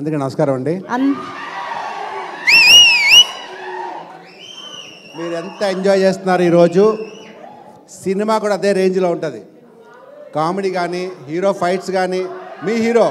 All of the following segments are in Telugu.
అందుకే నమస్కారం అండి అన్ మీరు ఎంత ఎంజాయ్ చేస్తున్నారు ఈరోజు సినిమా కూడా అదే రేంజ్లో ఉంటుంది కామెడీ కానీ హీరో ఫైట్స్ కానీ మీ హీరో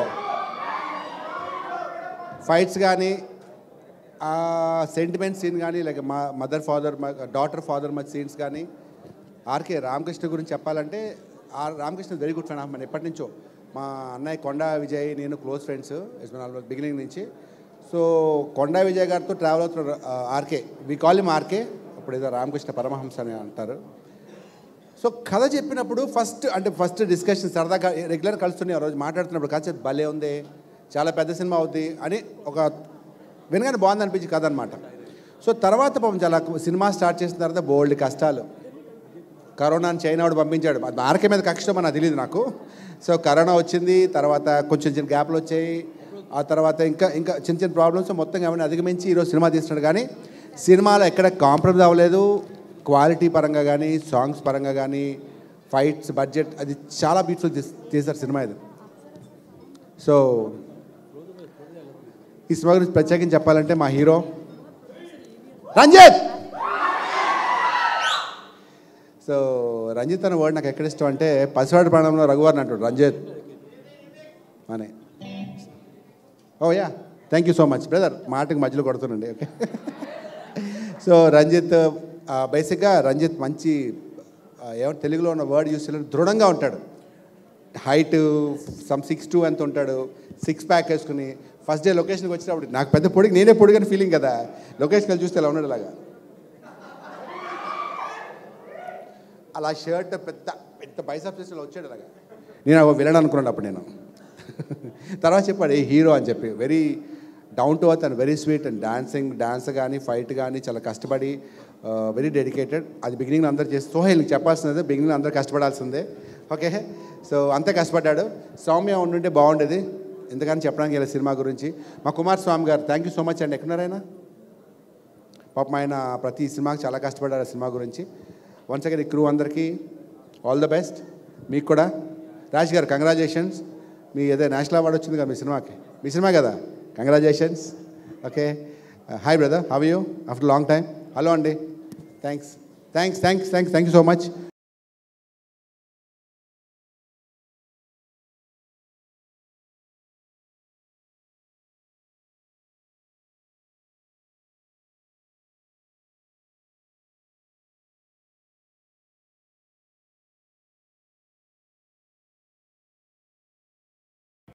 ఫైట్స్ కానీ సెంటిమెంట్ సీన్ కానీ లైక్ మా మదర్ ఫాదర్ డాటర్ ఫాదర్ మధ్య సీన్స్ కానీ ఆర్కే రామకృష్ణ గురించి చెప్పాలంటే ఆ రామకృష్ణ వెరీ గుడ్ ఫ్రెండ్ మన ఎప్పటి నుంచో మా అన్నయ్య కొండా విజయ్ నేను క్లోజ్ ఫ్రెండ్స్ ఆల్మోస్ట్ బిగినింగ్ నుంచి సో కొండా విజయ్ గారితో ట్రావెల్ అవుతున్న RK we call him RK అప్పుడు ఏదో రామకృష్ణ పరమహంస అని అంటారు సో కథ చెప్పినప్పుడు ఫస్ట్ అంటే ఫస్ట్ డిస్కషన్ సరదాగా రెగ్యులర్ కలుస్తున్నాయి ఆ రోజు మాట్లాడుతున్నప్పుడు కథ చెప్పి భలే ఉంది చాలా పెద్ద సినిమా అవుద్ది అని ఒక వినగానే బాగుంది అనిపించి కథ అనమాట సో తర్వాత పాపం చాలా సినిమా స్టార్ట్ చేసిన తర్వాత బోల్డ్ కష్టాలు కరోనాని చైనా వాడు పంపించాడు అది ఆర్కే మీద కక్ష నాకు తెలియదు నాకు సో కరోనా వచ్చింది తర్వాత కొంచెం చిన్న గ్యాప్లు వచ్చాయి ఆ తర్వాత ఇంకా ఇంకా చిన్న చిన్న ప్రాబ్లమ్స్ మొత్తం అవన్నీ అధిగమించి ఈరోజు సినిమా తీస్తున్నాడు కానీ సినిమాలో ఎక్కడ కాంప్రమైజ్ అవ్వలేదు క్వాలిటీ పరంగా కానీ సాంగ్స్ పరంగా కానీ ఫైట్స్ బడ్జెట్ అది చాలా బ్యూటిఫుల్ తీశారు సినిమా ఇది సో ఈ సినిమా గురించి ప్రత్యేకించి చెప్పాలంటే మా హీరో రంజిత్ సో రంజిత్ అనే వర్డ్ నాకు ఎక్కడ ఇష్టం అంటే పసివాడి ప్రాణంలో రఘువారిని అంటాడు రంజిత్ అని oh yeah thank you so much brother మాటకి మధ్యలో కొడుతుండండి ఓకే సో రంజిత్ బేసిక్గా రంజిత్ మంచి ఆ, ఏమంటే తెలుగులో ఉన్న వర్డ్ యూస్ చేయలేదు దృఢంగా ఉంటాడు హైట్ సమ్ సిక్స్ టూ ఎంత ఉంటాడు సిక్స్ ప్యాక్ వేసుకుని ఫస్ట్ డే లొకేషన్కి వచ్చినప్పుడు నాకు పెద్ద పొడిగి నేనే పొడిగని ఫీలింగ్ కదా లొకేషన్కి వెళ్ళి చూస్తే ఎలా ఉన్నాడు అలాగా అలా షర్ట్ పెద్ద పెద్ద బైసాప్ చేసి వచ్చాడు అలాగా నేను ఒక విలన్ అనుకున్నాను అప్పుడు నేను తర్వాత చెప్పాడు ఏ హీరో అని చెప్పి very down to earth and very sweet and dancing dance కానీ ఫైట్ కానీ చాలా కష్టపడి వెరీ డెడికేటెడ్ అది బిగినింగ్ అందరు చేసి సోహెల్ నీకు చెప్పాల్సిందే బిగినింగ్ అందరూ కష్టపడాల్సిందే ఓకే సో అంతే కష్టపడ్డాడు సౌమ్య ఉండుంటే బాగుండేది ఎందుకని చెప్పడానికి ఇలా సినిమా గురించి మా కుమార్ స్వామి గారు థ్యాంక్ యూ సో మచ్ అండి ఎక్కడున్నారైనా పాపం ఆయన ప్రతి సినిమాకి చాలా కష్టపడ్డారు ఆ సినిమా గురించి వన్స్ అగైన్ ఈ క్రూ అందరికీ ఆల్ ద బెస్ట్ మీకు కూడా రాజ్ గారు కంగ్రాచులేషన్స్ మీ ఏదో నేషనల్ అవార్డు వచ్చింది కదా మీ సినిమాకి మీ సినిమా కదా congratulations okay hi brother how you after long time hello అండి thanks thanks thanks thanks thank you so much